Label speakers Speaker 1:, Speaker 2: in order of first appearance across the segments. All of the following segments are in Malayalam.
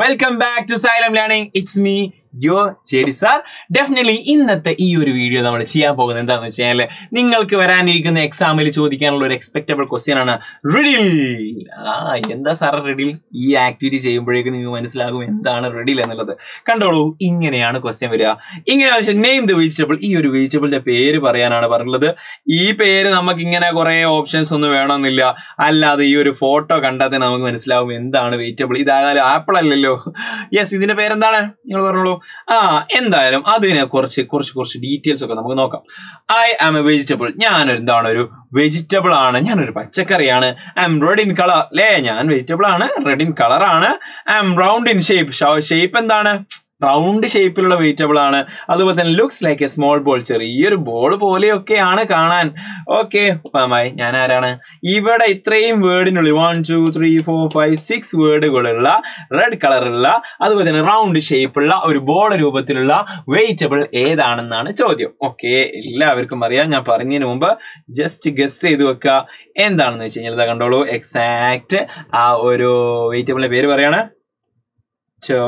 Speaker 1: welcome back to Xylem learning it's me yo JD sir definitely ഇന്നത്തെ ഈ ഒരു വീഡിയോ നമ്മൾ ചെയ്യാൻ പോകുന്നത് എന്താണെന്ന് വെച്ചാൽ നിങ്ങൾക്ക് വരാനിരിക്കുന്ന എക്സാമിൽ ചോദിക്കാനുള്ള ഒരു എക്സ്പെക്റ്റബിൾ ക്വസ്റ്റ്യൻ ആണ് റിഡിൽ ആ എന്താ സാർ റിഡിൽ ഈ ആക്ടിവിറ്റി ചെയ്യുമ്പോഴേക്കും നിങ്ങൾക്ക് മനസ്സിലാകും എന്താണ് റിഡിൽ എന്നുള്ളത് കണ്ടോളൂ ഇങ്ങനെയാണ് ക്വസ്റ്റ്യൻ വരിക ഇങ്ങനെ നെയിം ദ വെജിറ്റബിൾ ഈ ഒരു വെജിറ്റബിളിന്റെ പേര് പറയാനാണ് പറഞ്ഞിട്ടുള്ളത് ഈ പേര് നമുക്ക് ഇങ്ങനെ കുറെ ഓപ്ഷൻസ് ഒന്നും വേണമെന്നില്ല അല്ലാതെ ഈ ഒരു ഫോട്ടോ കണ്ടാൽ തന്നെ നമുക്ക് മനസ്സിലാവും എന്താണ് വെജിറ്റബിൾ ഇതായാലും ആപ്പിൾ അല്ലല്ലോ യെസ് ഇതിന്റെ പേരെന്താണ് നിങ്ങൾ പറഞ്ഞോളൂ ആ എന്തായാലും അതിനെ കുറച്ച് കുറച്ച് കുറച്ച് ഡീറ്റെയിൽസ് ഒക്കെ നമുക്ക് നോക്കാം ഐ ആം എ വെജിറ്റബിൾ ഞാൻ എന്താണ് ഒരു വെജിറ്റബിൾ ആണ് ഞാനൊരു പച്ചക്കറിയാണ് I'm red in colour അല്ലേ ഞാൻ വെജിറ്റബിൾ ആണ് റെഡ് ഇൻ കളർ ആണ് I'm round in shape shape എന്താണ് റൗണ്ട് ഷേപ്പിലുള്ള വെജിറ്റബിൾ ആണ് അതുപോലെ തന്നെ looks like a small ball ചെറിയൊരു ബോൾ പോലെയൊക്കെയാണ് കാണാൻ ഓക്കെ ഉപ്പമായി ഞാൻ ആരാണ് ഇവിടെ ഇത്രയും വേർഡിനുള്ളിൽ one two three four five six വേർഡുകളുള്ള റെഡ് കളറുള്ള അതുപോലെ തന്നെ റൗണ്ട് ഷേപ്പുള്ള ഒരു ബോൾ രൂപത്തിലുള്ള വെജിറ്റബിൾ ഏതാണെന്നാണ് ചോദ്യം ഓക്കെ എല്ലാവർക്കും അറിയാം ഞാൻ പറഞ്ഞതിന് മുമ്പ് ജസ്റ്റ് ഗസ് ചെയ്ത് വെക്കുക എന്താണെന്ന് വെച്ച് കഴിഞ്ഞാൽ ഇതാ കണ്ടോളൂ എക്സാക്ട് ആ ഒരു വെജിറ്റബിളിന്റെ പേര് പറയാണ് ചോ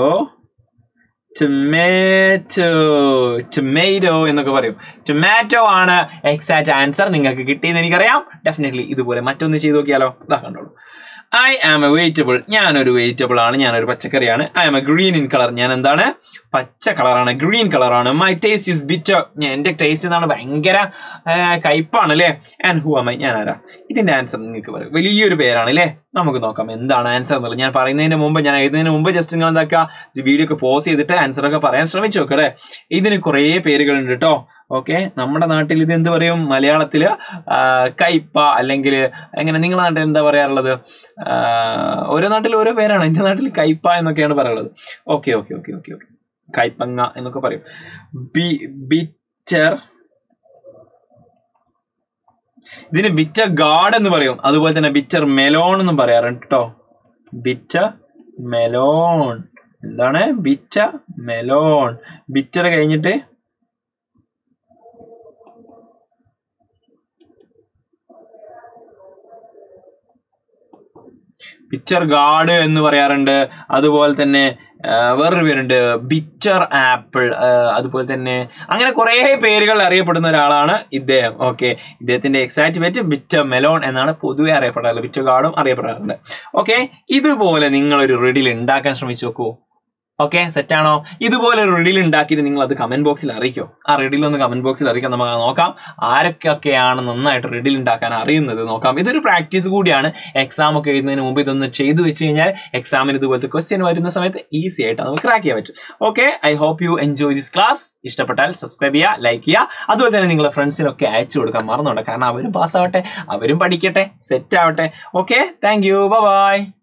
Speaker 1: ടൊമാറ്റോ ടൊമാറ്റോ എന്നൊക്കെ പറയും ടൊമാറ്റോ ആണ് എക്സാക്ട് ആൻസർ നിങ്ങൾക്ക് കിട്ടിയെന്ന് എനിക്കറിയാം ഡെഫിനറ്റ്ലി ഇതുപോലെ മറ്റൊന്ന് ചെയ്ത് നോക്കിയാലോ ഇതാ കണ്ടോളൂ ഐ ആം എ വെജിറ്റബിൾ ഞാനൊരു വെജിറ്റബിൾ ആണ് ഞാനൊരു പച്ചക്കറിയാണ് I am a green in colour ഞാൻ എന്താണ് പച്ച കളറാണ് ഗ്രീൻ കളറാണ് മൈ ടേസ്റ്റ് ഇസ് ബിറ്റർ എന്റെ ടേസ്റ്റ് എന്താണ് ഭയങ്കര ആ, കയ്പാണ് അല്ലേ ആൻഡ് ഹു അമ്മ ഞാൻ ആരാ ഇതിന്റെ ആൻസർ നിങ്ങൾക്ക് പറയും വലിയൊരു പേരാണ് അല്ലേ നമുക്ക് നോക്കാം എന്താണ് ആൻസർ എന്നുള്ളത് ഞാൻ പറയുന്നതിന് മുമ്പ് ഞാൻ എഴുതുന്നതിന് മുമ്പ് ജസ്റ്റ് നിങ്ങൾ എന്താക്കുക വീഡിയോ ഒക്കെ പോസ് ചെയ്തിട്ട് ആൻസർ ഒക്കെ പറയാൻ ശ്രമിച്ചു നോക്കട്ടെ ഇതിന് കുറേ പേരുകളുണ്ട് കേട്ടോ ഓക്കെ നമ്മുടെ നാട്ടിൽ ഇത് എന്ത് പറയും മലയാളത്തില് ആ, കയ്പ അല്ലെങ്കിൽ എങ്ങനെ നിങ്ങളുടെ നാട്ടിൽ എന്താ പറയാറുള്ളത് ആ, ഓരോ നാട്ടിൽ ഓരോ പേരാണ് എന്റെ നാട്ടിൽ കയ്പ എന്നൊക്കെയാണ് പറയുള്ളത് okay okay okay okay okay കൈപ്പങ്ങ എന്നൊക്കെ പറയും ബി ബിറ്റർ ഇതിന് ബിറ്റർ ഗാഡ് എന്ന് പറയും അതുപോലെ തന്നെ ബിറ്റർ മെലോൺ എന്നും പറയാറുണ്ട് കേട്ടോ ബിറ്റർ മെലോൺ എന്താണ് ബിറ്റർ മെലോൺ ബിറ്റർ കഴിഞ്ഞിട്ട് പിക്ചർ ഗാർഡ് എന്ന് പറയാറുണ്ട് അതുപോലെ തന്നെ ആ, വേറൊരു പേരുണ്ട് ബിറ്റർ ആപ്പിൾ അതുപോലെ തന്നെ അങ്ങനെ കുറേ പേരുകൾ അറിയപ്പെടുന്ന ഒരാളാണ് ഇദ്ദേഹം ഓക്കെ ഇദ്ദേഹത്തിന്റെ എക്സാക്ട് പേറ്റ് ബിറ്റർ മെലോൺ എന്നാണ് പൊതുവെ അറിയപ്പെടാറുള്ളത് ബിറ്റർ ഗാർഡും അറിയപ്പെടാറുണ്ട് ഓക്കെ ഇതുപോലെ നിങ്ങളൊരു റെഡിൽ ഉണ്ടാക്കാൻ ശ്രമിച്ചു നോക്കൂ ഓക്കെ സെറ്റാണോ ഇതുപോലെ ഒരു റെഡിൽ ഉണ്ടാക്കിയിട്ട് നിങ്ങൾ അത് കമന്റ് ബോക്സിൽ അറിയിക്കോ ആ റെഡിൽ ഒന്ന് കമന്റ് ബോക്സിൽ അറിയിക്കാം നമുക്ക് നോക്കാം ആരൊക്കെയൊക്കെയാണ് നന്നായിട്ട് റെഡിൽ ഉണ്ടാക്കാൻ അറിയുന്നത് നോക്കാം ഇതൊരു പ്രാക്ടീസ് കൂടിയാണ് എക്സാം ഒക്കെ എഴുതുന്നതിന് മുമ്പ് ഇതൊന്ന് ചെയ്തു വെച്ച് കഴിഞ്ഞാൽ എക്സാമിന് ഇതുപോലത്തെ ക്വസ്റ്റ്യൻ വരുന്ന സമയത്ത് ഈസി ആയിട്ട് നമുക്ക് ക്രാക്ക് ചെയ്യാൻ പറ്റും okay I hope you enjoy this class ഇഷ്ടപ്പെട്ടാൽ സബ്സ്ക്രൈബ് ചെയ്യുക ലൈക്ക് ചെയ്യുക അതുപോലെ തന്നെ നിങ്ങളുടെ ഫ്രണ്ട്സിനൊക്കെ അയച്ചു കൊടുക്കാൻ മറന്നുണ്ട് കാരണം അവരും പാസ്സാവട്ടെ അവരും പഠിക്കട്ടെ സെറ്റ് ആവട്ടെ ഓക്കെ താങ്ക് യു ബൈ